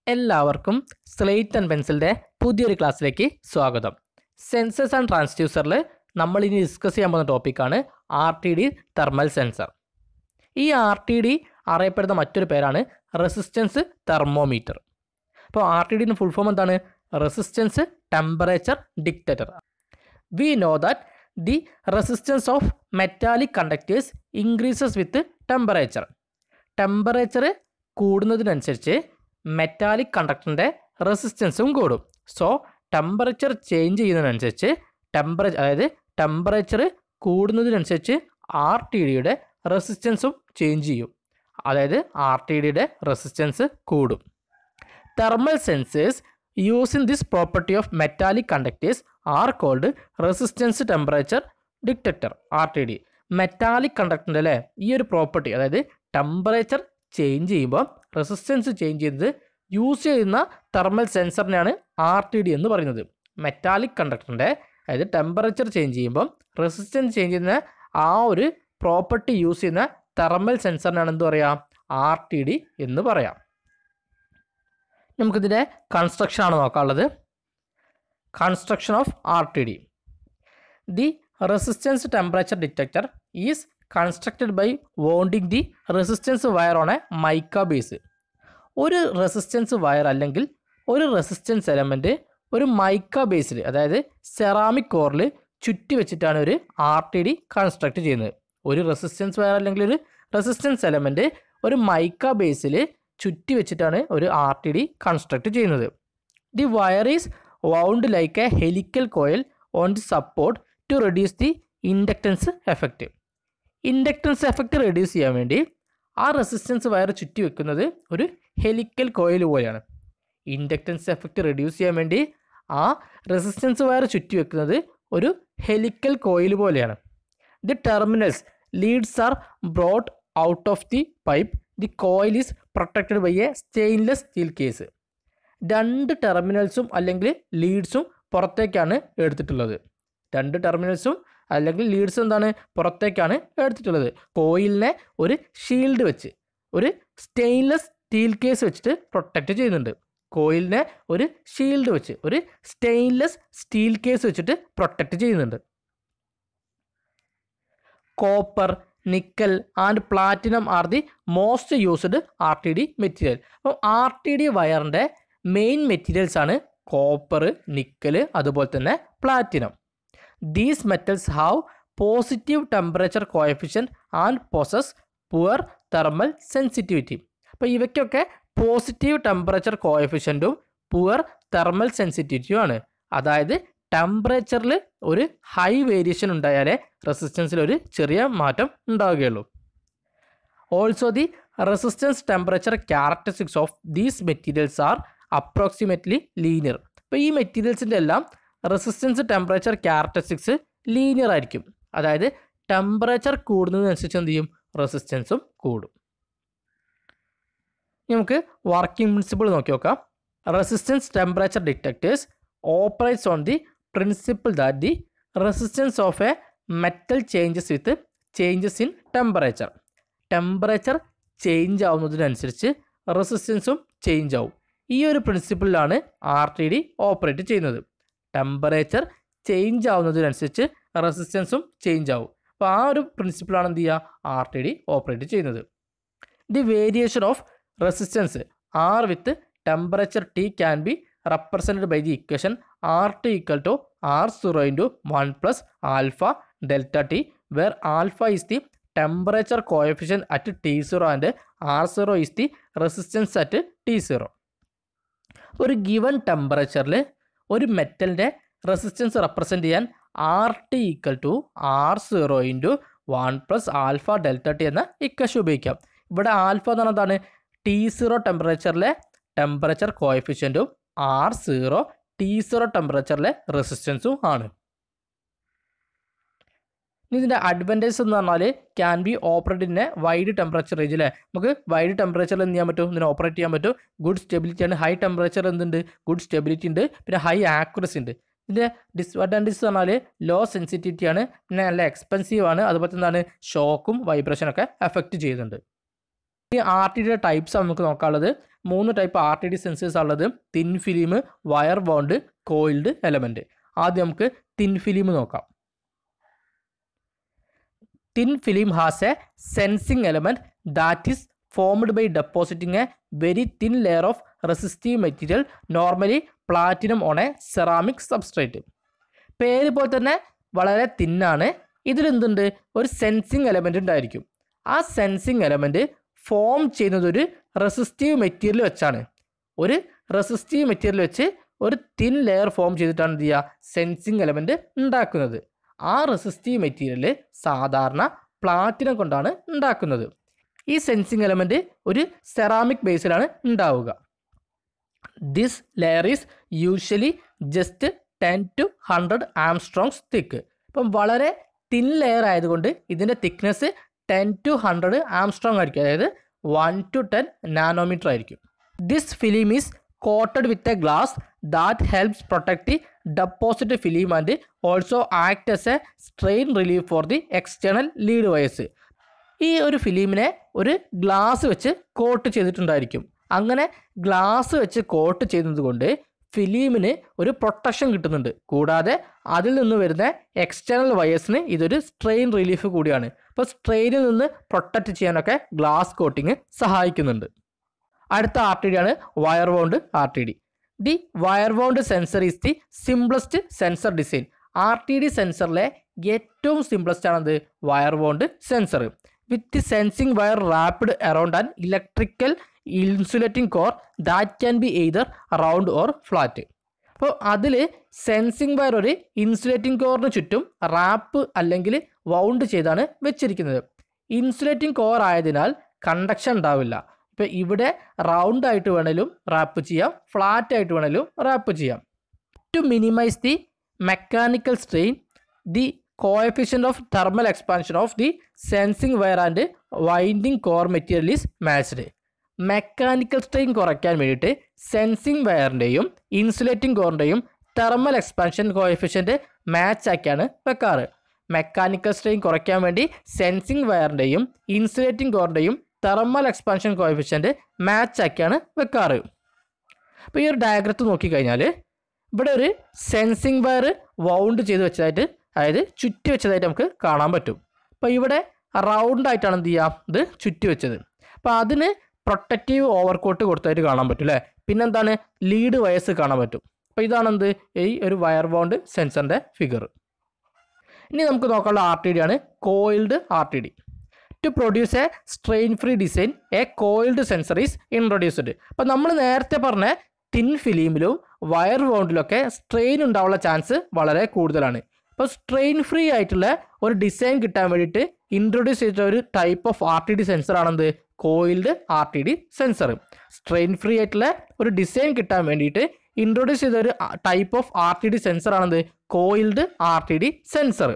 എല്ലാവർക്കും slate and പെൻസിലിൻ്റെ പുതിയൊരു ക്ലാസ്സിലേക്ക് സ്വാഗതം സെൻസസ് ആൻഡ് ട്രാൻസ്ഡ്യൂസറിൽ നമ്മൾ ഇനി ഡിസ്കസ് ചെയ്യാൻ പോകുന്ന ടോപ്പിക്കാണ് R T D thermal sensor ഈ ആർ ടി ഡി അറിയപ്പെടുന്ന മറ്റൊരു പേരാണ് റെസിസ്റ്റൻസ് തെർമോമീറ്റർ അപ്പോൾ ആർ ടി ഡിന് ഫുൾ ഫോം എന്താണ് resistance temperature detector we know that the resistance of metallic conductors increases with temperature temperature കൂടുന്നതിനനുസരിച്ച് മെറ്റാലിക് കണ്ടക്ടറിൻ്റെ റെസിസ്റ്റൻസും കൂടും സോ ടെമ്പറേച്ചർ ചേഞ്ച് ചെയ്യുന്നതിനനുസരിച്ച് ടെമ്പറേച്ചർ അതായത് ടെമ്പറേച്ചർ കൂടുന്നതിനനുസരിച്ച് ആർ ടി ഡിയുടെ റെസിസ്റ്റൻസും ചേഞ്ച് ചെയ്യും അതായത് ആർ ടി ഡിയുടെ റെസിസ്റ്റൻസ് കൂടും thermal sensors using this property of metallic conductors are called resistance temperature detector R T D metallic കണ്ടക്ടറിൻ്റെ അല്ലേ ഈ ഒരു പ്രോപ്പർട്ടി അതായത് ടെമ്പറേച്ചർ ചേഞ്ച് ചെയ്യുമ്പോൾ റെസിസ്റ്റൻസ് ചേഞ്ച് ചെയ്തത് യൂസ് ചെയ്യുന്ന തെർമൽ സെൻസറിനെയാണ് ആർ ടി ഡി എന്ന് പറയുന്നത് മെറ്റാലിക് കണ്ടക്ടറിൻ്റെ അതായത് ടെമ്പറേച്ചർ ചേഞ്ച് ചെയ്യുമ്പോൾ റെസിസ്റ്റൻസ് ചേഞ്ച് ചെയ്യുന്ന ആ ഒരു പ്രോപ്പർട്ടി യൂസ് ചെയ്യുന്ന തെർമൽ സെൻസറിനാണ് എന്ത് പറയുക ആർ ടി ഡി എന്ന് പറയാം നമുക്കിതിൻ്റെ കൺസ്ട്രക്ഷൻ ആണ് നോക്കാനുള്ളത് construction of R T D the resistance temperature detector is constructed by winding the resistance wire on a mica base ഒരു റെസിസ്റ്റൻസ് വയർ അല്ലെങ്കിൽ ഒരു റെസിസ്റ്റൻസ് എലമെൻറ്റ് ഒരു മൈക്ക ബേസിൽ അതായത് സെറാമിക് കോറിൽ ചുറ്റി വെച്ചിട്ടാണ് ഒരു ആർ ടി ഡി കൺസ്ട്രക്ട് ചെയ്യുന്നത് ഒരു റെസിസ്റ്റൻസ് വയർ അല്ലെങ്കിൽ ഒരു റെസിസ്റ്റൻസ് എലമെൻറ്റ് ഒരു മൈക്ക ബേസിൽ ചുറ്റി വെച്ചിട്ടാണ് ഒരു ആർ ടി ഡി കൺസ്ട്രക്ട് ചെയ്യുന്നത് the wire is wound like a helical coil on the support to reduce the inductance effect inductance effect reduce ചെയ്യാൻ വേണ്ടി ആ റെസിസ്റ്റൻസ് വയർ ചുറ്റി വെക്കുന്നത് ഒരു ഹെലിക്കൽ കോയിൽ പോലെയാണ് ഇൻഡക്റ്റൻസ് എഫക്റ്റ് റെഡ്യൂസ് ചെയ്യാൻ വേണ്ടി ആ റെസിസ്റ്റൻസ് വയർ ചുറ്റി വെക്കുന്നത് ഒരു ഹെലിക്കൽ കോയിൽ പോലെയാണ് the terminals leads are brought out of the pipe the coil is protected by a stainless steel case രണ്ട് ടെർമിനൽസും അല്ലെങ്കിൽ ലീഡ്സും പുറത്തേക്കാണ് എടുത്തിട്ടുള്ളത് രണ്ട് ടെർമിനൽസും അല്ലെങ്കിൽ ലീഡ്സ് എന്താണ് പുറത്തേക്കാണ് എടുത്തിട്ടുള്ളത് കോയിലിനെ ഒരു ഷീൽഡ് വെച്ച് ഒരു സ്റ്റെയിൻലെസ് സ്റ്റീൽ കേസ് വെച്ചിട്ട് പ്രൊട്ടക്റ്റ് ചെയ്യുന്നുണ്ട് കോയിലിനെ ഒരു ഷീൽഡ് വെച്ച് ഒരു സ്റ്റെയിൻലെസ് സ്റ്റീൽ കേസ് വെച്ചിട്ട് പ്രൊട്ടക്റ്റ് ചെയ്യുന്നുണ്ട് copper nickel and platinum are the most used R T D material അപ്പോൾ ആർ ടി ഡി വയറിൻ്റെ മെയിൻ മെറ്റീരിയൽസ് ആണ് കോപ്പർ നിക്കൽ അതുപോലെ തന്നെ platinum these metals have positive temperature coefficient and possess poor thermal sensitivity അപ്പോൾ ഇവയ്ക്കൊക്കെ positive temperature കോയഫിഷ്യൻറ്റും poor thermal സെൻസിറ്റിവിറ്റിയും ആണ് അതായത് ടെമ്പറേച്ചറിൽ ഒരു ഹൈ വേരിയേഷൻ ഉണ്ടായാലേ റെസിസ്റ്റൻസിൽ ഒരു ചെറിയ മാറ്റം ഉണ്ടാവുകയുള്ളൂ also the resistance temperature characteristics of these materials are approximately linear അപ്പോൾ ഈ മെറ്റീരിയൽസിൻ്റെ എല്ലാം റെസിസ്റ്റൻസ് ടെമ്പറേച്ചർ ക്യാരക്ടറിസ്റ്റിക്സ് ലീനിയർ ആയിരിക്കും അതായത് ടെമ്പറേച്ചർ കൂടുന്നതിനനുസരിച്ച് എന്ത് ചെയ്യും റെസിസ്റ്റൻസും കൂടും നമുക്ക് വർക്കിംഗ് പ്രിൻസിപ്പിൾ നോക്കി നോക്കാം resistance temperature detectors operates on the principle that the resistance of a metal changes with changes in temperature temperature change ആവുന്നതിനനുസരിച്ച് റെസിസ്റ്റൻസും ചേഞ്ച് ആവും ഈ ഒരു പ്രിൻസിപ്പിളിലാണ് ആർ ടി ഡി ഓപ്പറേറ്റ് ചെയ്യുന്നത് ടെമ്പറേച്ചർ ചേഞ്ച് ആവുന്നതിനനുസരിച്ച് റെസിസ്റ്റൻസും ചേഞ്ച് ആവും അപ്പോൾ ആ ഒരു പ്രിൻസിപ്പിളാണ് എന്ത് ചെയ്യുക ആർ ടി ഡി ഓപ്പറേറ്റ് ചെയ്യുന്നത് the variation of resistance R with temperature T can be represented by the equation R T equal to R zero into one plus alpha delta T where alpha is the temperature coefficient at T zero and R zero is the resistance at T zero ഒരു given ടെമ്പറേച്ചറിൽ ഒരു മെറ്റലിൻ്റെ resistance represent ചെയ്യാൻ R T equal to R zero into one plus alpha delta T എന്ന equation ഉപയോഗിക്കാം ഇവിടെ alpha എന്ന് പറഞ്ഞാൽ എന്താണ് ടി സീറോ ടെമ്പറേച്ചറിലെ ടെമ്പറേച്ചർ കോയഫിഷ്യൻറ്റും ആർ സീറോ ടി സീറോ ടെമ്പറേച്ചറിലെ റെസിസ്റ്റൻസും ആണ് ഇനി ഇതിൻ്റെ അഡ്വാൻറ്റേജ് എന്ന് പറഞ്ഞാൽ can be operate in a wide temperature range അല്ലേ നമുക്ക് വൈഡ് ടെമ്പറേച്ചറിൽ എന്ത് ചെയ്യാൻ പറ്റും ഇതിനെ ഓപ്പറേറ്റ് ചെയ്യാൻ പറ്റും ഗുഡ് സ്റ്റെബിലിറ്റി ആണ് ഹൈ ടെമ്പറേച്ചർ എന്തുണ്ട് ഗുഡ് സ്റ്റെബിലിറ്റി ഉണ്ട് പിന്നെ ഹൈ ആക്യുറസി ഉണ്ട് ഇതിൻ്റെ ഡിസ്അഡ്വാൻറ്റേജ് എന്ന് പറഞ്ഞാൽ ലോ സെൻസിറ്റിവിറ്റി ആണ് പിന്നെ നല്ല എക്സ്പെൻസീവ് ആണ് അതുപോലെ തന്നെ എന്താണ് ഷോക്കും വൈബ്രേഷനൊക്കെ എഫക്റ്റ് ചെയ്യുന്നുണ്ട് ഈ ആർ ടി ഡിയുടെ ടൈപ്സ് നമുക്ക് നോക്കാനുള്ളത് മൂന്ന് type R T D sensors ഉള്ളത് thin film wire bond coiled element ആദ്യം നമുക്ക് തിൻ ഫിലിം നോക്കാം thin film has a sensing element that is formed by depositing a very thin layer of resistive material normally platinum on a ceramic substrate പേര് പോലെ തന്നെ വളരെ തിന്നാണ് ഇതിലെന്തുണ്ട് ഒരു sensing element ഉണ്ടായിരിക്കും ആ സെൻസിങ് എലമെൻറ്റ് ഫോം ചെയ്യുന്നത് ഒരു റെസിസ്റ്റീവ് മെറ്റീരിയൽ വെച്ചാണ് ഒരു റെസിസ്റ്റീവ് മെറ്റീരിയൽ വെച്ച് ഒരു തിൻ ലെയർ ഫോം ചെയ്തിട്ടാണ് എന്ത് ചെയ്യുക സെൻസിങ് എലമെൻറ്റ് ഉണ്ടാക്കുന്നത് ആ റെസിസ്റ്റീവ് മെറ്റീരിയൽ സാധാരണ പ്ലാറ്റിനം കൊണ്ടാണ് ഉണ്ടാക്കുന്നത് ഈ സെൻസിങ് എലമെൻറ്റ് ഒരു സെറാമിക് ബേസിലാണ് ഉണ്ടാവുക this layer is usually just ten to hundred angstroms thick ഇപ്പം വളരെ തിൻ ലെയർ ആയതുകൊണ്ട് ഇതിൻ്റെ thickness ten to hundred angstrom ആയിരിക്കും അതായത് വൺ ടു ടെൻ നാനോമീറ്റർ ആയിരിക്കും this film is coated with a glass that helps protect the deposit film and also act as a strain relief for the external lead wires ഈ ഒരു ഫിലിമിനെ ഒരു glass വെച്ച് coat ചെയ്തിട്ടുണ്ടായിരിക്കും അങ്ങനെ glass വെച്ച് coat ചെയ്യുന്നത് കൊണ്ട് ഫിലിമിന് ഒരു പ്രൊട്ടക്ഷൻ കിട്ടുന്നുണ്ട് കൂടാതെ അതിൽ നിന്ന് വരുന്ന എക്സ്റ്റേണൽ വയേഴ്സിന് ഇതൊരു സ്ട്രെയിൻ റിലീഫ് കൂടിയാണ് അപ്പോൾ സ്ട്രെയിനിൽ നിന്ന് പ്രൊട്ടക്റ്റ് ചെയ്യാനൊക്കെ ഗ്ലാസ് കോട്ടിങ് സഹായിക്കുന്നുണ്ട് അടുത്ത ആർ ടി ഡി ആണ് wire wound R T D the wire wound sensor is the simplest sensor design R T D സെൻസറിലെ ഏറ്റവും സിംപ്ലസ്റ്റ് ആണത് wire wound sensor with the sensing wire wrapped around an electrical insulating core that can be either round or flat അപ്പോൾ അതിൽ sensing wire ഒരു insulating കോറിന് ചുറ്റും wrap അല്ലെങ്കിൽ wound ചെയ്താണ് വെച്ചിരിക്കുന്നത് ഇൻസുലേറ്റിംഗ് കോർ ആയതിനാൽ കണ്ടക്ഷൻ ഉണ്ടാവില്ല ഇപ്പോൾ ഇവിടെ റൗണ്ട് ആയിട്ട് വേണേലും റാപ്പ് ചെയ്യാം ഫ്ലാറ്റ് ആയിട്ട് വേണേലും റാപ്പ് ചെയ്യാം to minimize the mechanical strain the coefficient of thermal expansion of the sensing wire and winding core material is matched mechanical strain കുറയ്ക്കാൻ വേണ്ടിയിട്ട് സെൻസിങ് വയറിൻ്റെയും ഇൻസുലേറ്റിംഗ് കോറിൻ്റെയും തെർമൽ എക്സ്പാൻഷൻ കോഎഫിഷ്യൻ്റ് മാച്ച് ആക്കിയാണ് വെക്കാറ് മെക്കാനിക്കൽ സ്ട്രെയിൻ കുറയ്ക്കാൻ വേണ്ടി sensing വയറിൻ്റെയും insulating കോറിൻ്റെയും തെർമൽ എക്സ്പാൻഷൻ കോഎഫിഷ്യൻ്റ് മാച്ച് ആക്കിയാണ് വെക്കാറ് അപ്പോൾ ഈ ഒരു ഡയഗ്രത്ത് നോക്കിക്കഴിഞ്ഞാൽ ഇവിടെ ഒരു സെൻസിങ് വയർ വൗണ്ട് ചെയ്ത് വെച്ചതായിട്ട് അതായത് ചുറ്റി വെച്ചതായിട്ട് നമുക്ക് കാണാൻ പറ്റും അപ്പോൾ ഇവിടെ റൗണ്ട് ആയിട്ടാണ് എന്ത് ചെയ്യുക ഇത് ചുറ്റി വെച്ചത് അപ്പോൾ അതിന് പ്രൊട്ടക്റ്റീവ് ഓവർകോട്ട് കൊടുത്തായിട്ട് കാണാൻ പറ്റും അല്ലേ പിന്നെന്താണ് ലീഡ് വയസ്സ് കാണാൻ പറ്റും അപ്പോൾ ഇതാണ് എന്ത് ഈ ഒരു വയർ ബൗണ്ട് സെൻസറിൻ്റെ ഫിഗർ ഇനി നമുക്ക് നോക്കാനുള്ള ആർ ടി ഡി ആണ് coiled R T D to produce a strain free design a coiled sensor is introduced അപ്പോൾ നമ്മൾ നേരത്തെ പറഞ്ഞ തിൻ ഫിലിമിലും വയർ ബൗണ്ടിലൊക്കെ സ്ട്രെയിൻ ഉണ്ടാവാനുള്ള ചാൻസ് വളരെ കൂടുതലാണ് അപ്പോൾ സ്ട്രെയിൻ ഫ്രീ ആയിട്ടുള്ള ഒരു ഡിസൈൻ കിട്ടാൻ വേണ്ടിയിട്ട് ഇൻട്രൊഡ്യൂസ് ചെയ്ത ഒരു type of R T D sensor ആണെന്ത് coiled R T D sensor strain free ആയിട്ടുള്ള ഒരു ഡിസൈൻ കിട്ടാൻ വേണ്ടിയിട്ട് ഇൻട്രൊഡ്യൂസ് ചെയ്ത ഒരു type of R T D sensor ആണെന്ത് coiled R T D sensor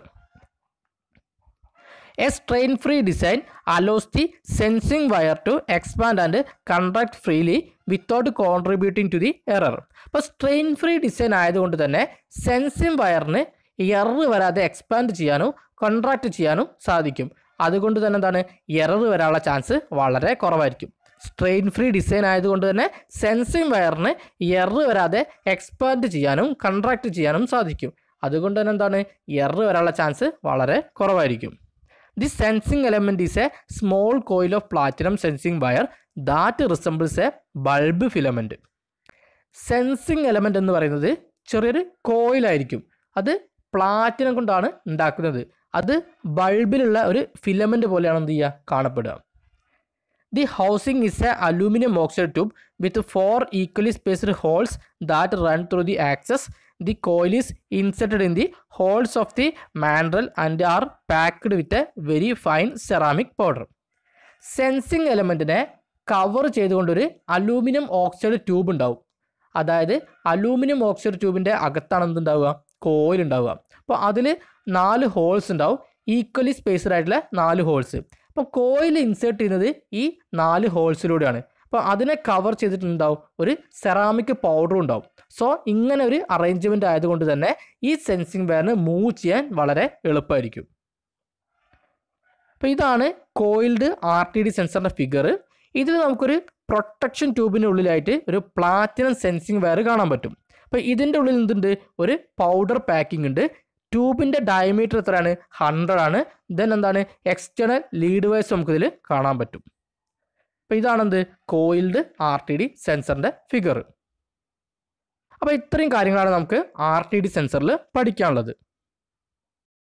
a strain free design allows the sensing wire to expand and contract freely without contributing to the error അപ്പോൾ strain free design ആയതുകൊണ്ട് തന്നെ sensing വയറിന് error വരാതെ expand ചെയ്യാനും contract ചെയ്യാനും സാധിക്കും അതുകൊണ്ട് തന്നെ എന്താണ് എറർ വരാനുള്ള ചാൻസ് വളരെ കുറവായിരിക്കും സ്ട്രെയിൻ ഫ്രീ ഡിസൈൻ ആയതുകൊണ്ട് തന്നെ സെൻസിങ് വയറിന് എറർ വരാതെ എക്സ്പാൻഡ് ചെയ്യാനും കൺട്രാക്ട് ചെയ്യാനും സാധിക്കും അതുകൊണ്ട് തന്നെ എന്താണ് എറർ വരാനുള്ള ചാൻസ് വളരെ കുറവായിരിക്കും the sensing element is a small coil of platinum sensing wire that resembles a bulb filament sensing element എന്ന് പറയുന്നത് ചെറിയൊരു കോയിലായിരിക്കും അത് പ്ലാറ്റിനം കൊണ്ടാണ് ഉണ്ടാക്കുന്നത് അത് ബൾബിലുള്ള ഒരു ഫിലമെൻ്റ് പോലെയാണ് എന്ത് ചെയ്യുക കാണപ്പെടുക the housing is a aluminium oxide tube with four equally spaced holes that run through the axis the coil is inserted in the holes of the mandrel and are packed with a very fine ceramic powder sensing എലമെൻറ്റിനെ cover ചെയ്തുകൊണ്ടൊരു aluminium oxide tube ഉണ്ടാവും അതായത് aluminium oxide ട്യൂബിൻ്റെ അകത്താണ് എന്തുണ്ടാവുക coil ഉണ്ടാവുക അപ്പോൾ അതിൽ നാല് holes ഉണ്ടാവും ഈക്വലി സ്പേസ്ഡ് ആയിട്ടുള്ള നാല് ഹോൾസ് അപ്പോൾ കോയിൽ ഇൻസേർട്ട് ചെയ്യുന്നത് ഈ നാല് ഹോൾസിലൂടെയാണ് അപ്പോൾ അതിനെ കവർ ചെയ്തിട്ടുണ്ടാവും ഒരു സെറാമിക് പൗഡർ ഉണ്ടാവും സോ ഇങ്ങനെ ഒരു അറേഞ്ച്മെൻ്റ് ആയതുകൊണ്ട് തന്നെ ഈ സെൻസിങ് വയറിന് മൂവ് ചെയ്യാൻ വളരെ എളുപ്പമായിരിക്കും അപ്പോൾ ഇതാണ് കോയിൽഡ് ആർ ടി ഡി സെൻസറിൻ്റെ ഫിഗർ ഇതിൽ നമുക്കൊരു പ്രൊട്ടക്ഷൻ ട്യൂബിൻ്റെ ഉള്ളിലായിട്ട് ഒരു പ്ലാറ്റിനം സെൻസിങ് വയർ കാണാൻ പറ്റും അപ്പോൾ ഇതിൻ്റെ ഉള്ളിൽ എന്തുണ്ട് ഒരു പൗഡർ പാക്കിംഗ് ഉണ്ട് ട്യൂബിൻ്റെ ഡയമീറ്റർ എത്രയാണ് ഹൺഡ്രഡ് ആണ് ദെൻ എന്താണ് എക്സ്റ്റേണൽ ലീഡ് വൈസ് നമുക്കിതിൽ കാണാൻ പറ്റും അപ്പോൾ ഇതാണെന്ത് കോയിൽഡ് ആർ ടി ഡി സെൻസറിൻ്റെ ഫിഗർ അപ്പോൾ ഇത്രയും കാര്യങ്ങളാണ് നമുക്ക് ആർ ടി ഡി സെൻസറിൽ പഠിക്കാനുള്ളത്